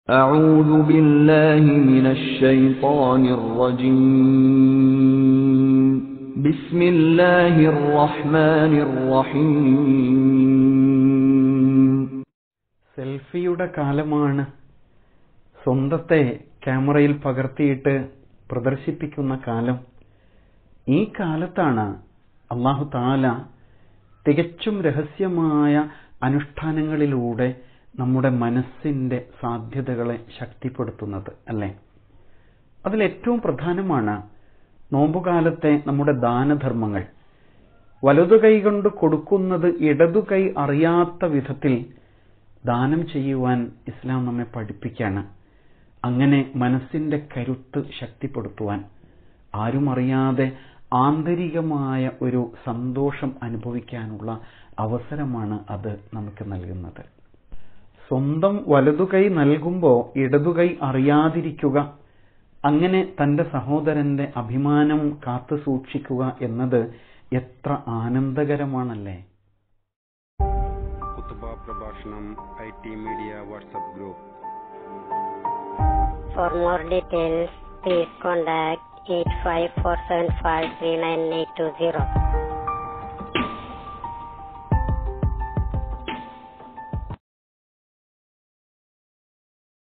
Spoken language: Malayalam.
أعوذ بالله من الشيطان الرجيم بسم الله الرحمن الرحيم സെൽഫിയുടെ കാലമാണ് സ്വന്തത്തെ ക്യാമറയിൽ പകർത്തിയിട്ട് പ്രദർശിപ്പിക്കുന്ന കാലം ഈ കാലത്താണ് അള്ളാഹു താല തികച്ചും രഹസ്യമായ അനുഷ്ഠാനങ്ങളിലൂടെ നമ്മുടെ മനസ്സിന്റെ സാധ്യതകളെ ശക്തിപ്പെടുത്തുന്നത് അല്ലേ അതിൽ ഏറ്റവും പ്രധാനമാണ് നോമ്പുകാലത്തെ നമ്മുടെ ദാനധർമ്മങ്ങൾ വലതു കൈ കൊണ്ട് കൊടുക്കുന്നത് ഇടതു കൈ അറിയാത്ത വിധത്തിൽ ദാനം ചെയ്യുവാൻ ഇസ്ലാം നമ്മെ പഠിപ്പിക്കാണ് അങ്ങനെ മനസ്സിന്റെ കരുത്ത് ശക്തിപ്പെടുത്തുവാൻ ആരും അറിയാതെ ആന്തരികമായ ഒരു സന്തോഷം അനുഭവിക്കാനുള്ള അവസരമാണ് അത് നമുക്ക് നൽകുന്നത് സ്വന്തം വലതുകൈ നൽകുമ്പോൾ ഇടതുകൈ അറിയാതിരിക്കുക അങ്ങനെ തന്റെ സഹോദരന്റെ അഭിമാനം കാത്തു സൂക്ഷിക്കുക എന്നത് എത്ര ആനന്ദകരമാണല്ലേ കുത്തുബ പ്രഭാഷണം I T media WhatsApp group For more details, please contact 854753980.